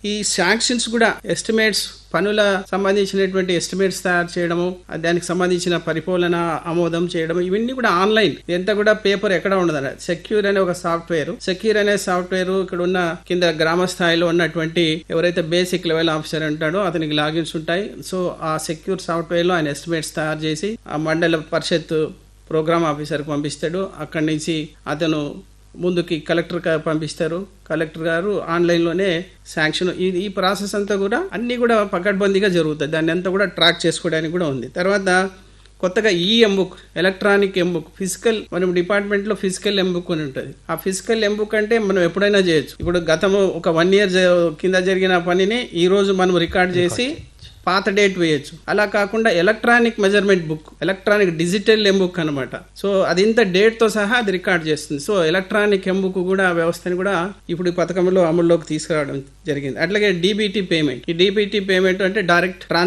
ఈ శాంక్షన్స్ కూడా ఎస్టిమేట్స్ పనుల సంబంధించినటువంటి ఎస్టిమేట్స్ తయారు చేయడము దానికి సంబంధించిన పరిపాలన ఆమోదం చేయడం ఇవన్నీ కూడా ఆన్లైన్ ఇదంతా కూడా పేపర్ ఎక్కడ ఉండదు సెక్యూర్ అనే ఒక సాఫ్ట్వేర్ సెక్యూర్ అనే సాఫ్ట్వేర్ ఇక్కడ ఉన్న కింద గ్రామ స్థాయిలో ఉన్నటువంటి ఎవరైతే బేసిక్ లెవెల్ ఆఫీసర్ ఉంటాడో అతనికి లాగిన్స్ ఉంటాయి సో ఆ సెక్యూర్ సాఫ్ట్వేర్ లో ఆయన ఎస్టిమేట్స్ తయారు చేసి ఆ మండల పరిషత్ ప్రోగ్రామ్ ఆఫీసర్కి పంపిస్తాడు అక్కడి నుంచి అతను ముందుకి కలెక్టర్ గారు పంపిస్తారు కలెక్టర్ గారు ఆన్లైన్లోనే శాంక్షన్ ఈ ఈ ప్రాసెస్ అంతా కూడా అన్నీ కూడా పకడ్బందీగా జరుగుతాయి దాన్ని అంతా కూడా ట్రాక్ చేసుకోవడానికి కూడా ఉంది తర్వాత కొత్తగా ఈ ఎంబుక్ ఎలక్ట్రానిక్ ఎంబుక్ ఫిజికల్ మనం డిపార్ట్మెంట్లో ఫిజికల్ ఎంబుక్ అని ఉంటుంది ఆ ఫిజికల్ ఎంబుక్ అంటే మనం ఎప్పుడైనా చేయొచ్చు ఇప్పుడు గతము ఒక వన్ ఇయర్ కింద జరిగిన పనిని ఈ రోజు మనం రికార్డ్ చేసి పాత డేట్ వేయచ్చు అలా కాకుండా electronic measurement book electronic digital M book అనమాట సో అది ఇంత డేట్ తో సహా అది రికార్డ్ చేస్తుంది సో ఎలక్ట్రానిక్ ఎంబుక్ కూడా వ్యవస్థని కూడా ఇప్పుడు ఈ పథకంలో అమల్లోకి తీసుకురావడం జరిగింది అట్లాగే డీబీటీ పేమెంట్ ఈ డీబీటీ పేమెంట్ అంటే డైరెక్ట్ ట్రాన్స్